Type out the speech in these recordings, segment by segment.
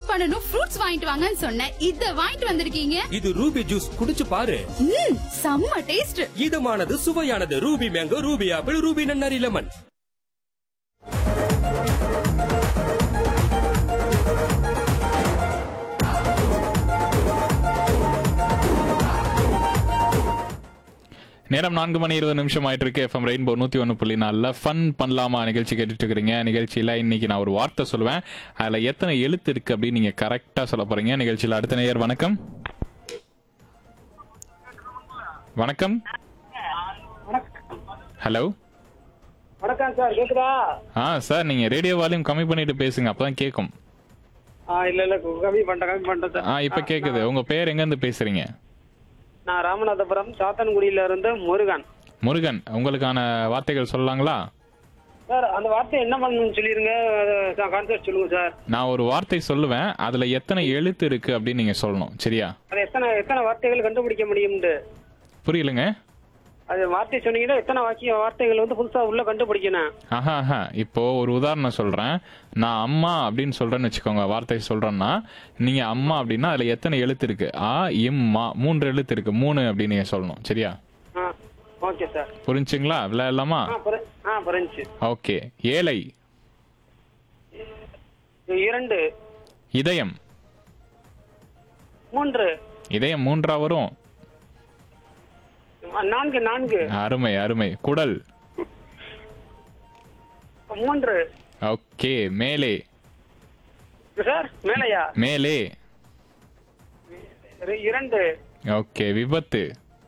பண்ணனும் ஃப்ரூட்ஸ் வாங்கிட்டு வாங்கன்னு சொன்னேன் இத வாங்கிட்டு வந்திருக்கீங்க இது ரூபி ஜூஸ் குடிச்சு பாரு ம் செம்ம டேஸ்ட் இதமானது சுவையானது Ruby mango Ruby apple Ruby நன்னாரி லெமன் நேரம் நான்கு மணி இருபது நிமிஷம் ஆயிட்டு இருக்கு எஃப்எம் ரெயின்போ நூத்தி ஒன்று புள்ளி நாலில் ஃபன் பண்ணலாமா நிகழ்ச்சி கேட்டுட்டு இருக்கிறீங்க நிகழ்ச்சியில இன்னைக்கு நான் ஒரு வார்த்தை சொல்லுவேன் அதுல எத்தனை எழுத்து இருக்கு அப்படின்னு நீங்க கரெக்டா சொல்ல போறீங்க நிகழ்ச்சியில அடுத்த நேயர் வணக்கம் வணக்கம் ஹலோ வணக்கம் சார் கேக்குதா ஆ சார் நீங்க ரேடியோ வால்யூம் கம்மி பண்ணிட்டு பேசுங்க அப்பதான் கேட்கும் ஆ இல்ல இல்ல கம்மி பண்ணிட்டேன் கம்மி பண்ணிட்டேன் சார் ஆ இப்ப கேக்குது உங்க பேர் எங்க இருந்து பேசுறீங்க நான் ராமநாதபுரம் சாத்தன்குடியில இருந்து முருகன் முருகன் உங்களுக்கான வார்த்தைகள் சொல்லலாங்களா சார் அந்த வார்த்தை என்ன பண்ணணும்னு சொல்லிருங்க கான்செப்ட் சொல்லுங்க சார் நான் ஒரு வார்த்தை சொல்லுவேன் அதுல எத்தனை எழுத்து இருக்கு அப்படின்னு நீங்க சொல்லணும் சரியா அது எத்தனை எத்தனை வார்த்தைகள் கண்டுபிடிக்க முடியும்னு புரியலங்க அது வார்த்தை சொன்னீங்கன்னா எத்தனை வாக்கிய வார்த்தைகள் வந்து புதுசா உள்ள கண்டுபிடிக்கணும் ஆஹா ஆஹா இப்போ ஒரு உதாரணம் சொல்றேன் நான் அம்மா அப்படின்னு சொல்றேன்னு வச்சுக்கோங்க வார்த்தை சொல்றேன்னா நீங்க அம்மா அப்படின்னா அதுல எத்தனை எழுத்து இருக்கு ஆ இம் மா மூன்று எழுத்து இருக்கு மூணு அப்படின்னு நீங்க சொல்லணும் சரியா ஆ ஓகே சார் புரிஞ்சுங்களா விளையாடலாமா ஆ புரி- ஆ புரிஞ்சு ஓகே ஏழை இரண்டு இதயம் மூன்று இதயம் மூன்றா வரும் நான்கு நான்கு அருமை அருமை குடல் மூன்று ஓகே மேலே சார் மேலையா மேலே இரு- இரண்டு ஓகே விபத்து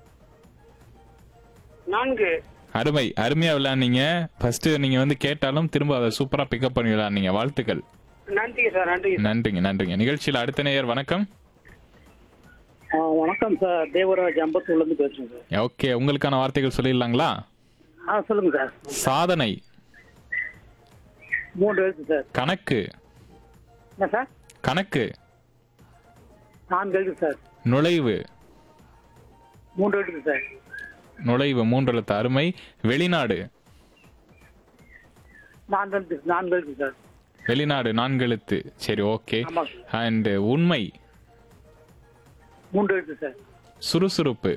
நான்கு அருமை அருமையா விளையாடுனீங்க ஃபர்ஸ்ட் நீங்க வந்து கேட்டாலும் திரும்ப அதை சூப்பரா பிக்கப் பண்ணி விளையாடுனீங்க வாழ்த்துக்கள் நன்றி சார் நன்றி நன்றிங்க நன்றிங்க நிகழ்ச்சியில் அடுத்த நேயர் வணக்கம் ஆ, வணக்கம் சார் தேவராஜ் அம்பத்தூர்ல இருந்து பேசுறேன் சார் ஓகே உங்களுக்கான வார்த்தைகள் சொல்லிடலாங்களா ஆ சொல்லுங்க சார் சாதனை மூன்று எழுத்து சார் கணக்கு என்ன சார் கணக்கு நான்கு எழுத்து சார் நுழைவு மூன்று எழுத்து சார் நுழைவு மூன்று எழுத்து அருமை வெளிநாடு நான்கு எழுத்து நான்கு எழுத்து சார் வெளிநாடு நான்கு எழுத்து சரி ஓகே ஆமா அண்ட் உண்மை மூன்று எழுத்து சார் சுறுசுறுப்பு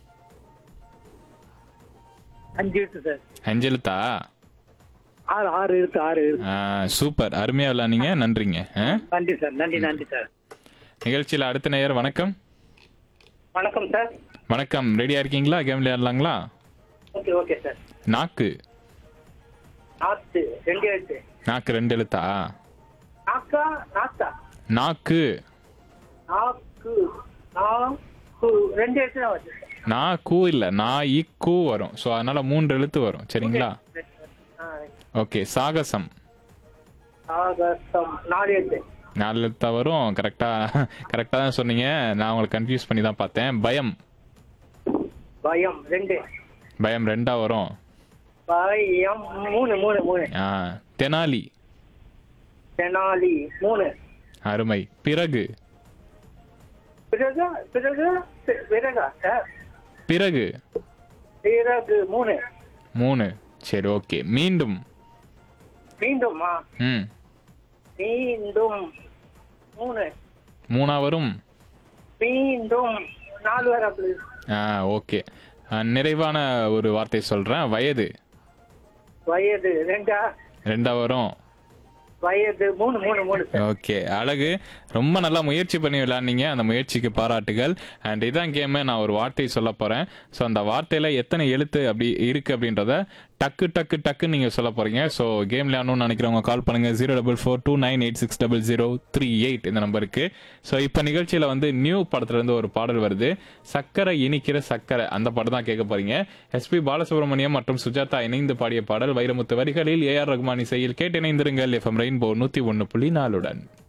அஞ்சு எழுத்து சார் அஞ்செழுத்தா ஆறு ஆறு எழுத்து ஆறு எழுத்து ஆ, சூப்பர் அருமையா விளையாடுனீங்க நன்றிங்க ஆ? நன்றி சார் நன்றி நன்றி சார் நிகழ்ச்சியில் அடுத்த நேயர் வணக்கம் வணக்கம் சார் வணக்கம் ரெடியா இருக்கீங்களா கேம் விளையாடலாங்களா ஓகே ஓகே சார் நாக்கு நாத்து ரெண்டு எழுத்து நாக்கு ரெண்டு எழுத்தா நாக்கா நாத்தா நாக்கு நாக்கு நாக்கு ரெண்டு எழுத்து தான் வருது நா கூ இல்ல நான் இக்கு வரும் ஸோ அதனால மூன்று எழுத்து வரும் சரிங்களா ஆ, ஓகே சாகசம் ஆகஸ்டம் நாலு எழுத்து நாலு எழுத்தா வரும் கரெக்டா கரெக்டா தான் சொன்னீங்க நான் உங்களை கன்ஃபியூஸ் பண்ணி தான் பார்த்தேன் பயம் பயம் ரெண்டு பயம் ரெண்டா வரும் பயம் மூணு மூணு மூணு ஆ தெனாலி தெனாலி மூணு அருமை பிறகு பிறகு பிறகு பி- பிறகா சார் பிறகு பிறகு மூணு மூணு சரி ஓகே மீண்டும் மீண்டுமா ம் மீண்டும் மூணு மூணா வரும் மீண்டும் நாலு வர அப்படி ஆ ஓகே ஆ, நிறைவான ஒரு வார்த்தை சொல்றேன் வயது வயது ரெண்டா ரெண்டா வரும் வயது மூணு மூணு மூணு சார் ஓகே அழகு ரொம்ப நல்லா முயற்சி பண்ணி விளையாடுனீங்க அந்த முயற்சிக்கு பாராட்டுகள் அண்ட் இதான் கேமு நான் ஒரு வார்த்தை சொல்ல போறேன் ஸோ அந்த வார்த்தையில எத்தனை எழுத்து அப்படி இருக்கு அப்படின்றத டக்கு டக்கு டக்கு நீங்க சொல்ல போறீங்க ஸோ கேம் விளையாடணும்னு நினைக்கிறவங்க கால் பண்ணுங்க zero double four two nine eight six double zero three eight இந்த நம்பருக்கு ஸோ இப்போ நிகழ்ச்சியில வந்து நியூ படத்துல இருந்து ஒரு பாடல் வருது சக்கரை இனிக்கிற சக்கரை அந்த பாடம் தான் கேட்க போறீங்க எஸ்பி பாலசுப்ரமணியம் மற்றும் சுஜாதா இணைந்து பாடிய பாடல் வைரமுத்து வரிகளில் ஏஆர் ரகுமான் இசையில் கேட்டு இணைந்திருங்கள் எஃப்எம் ரெயின்போ நூத்தி ஒன்னு புள்ளி நாலுடன்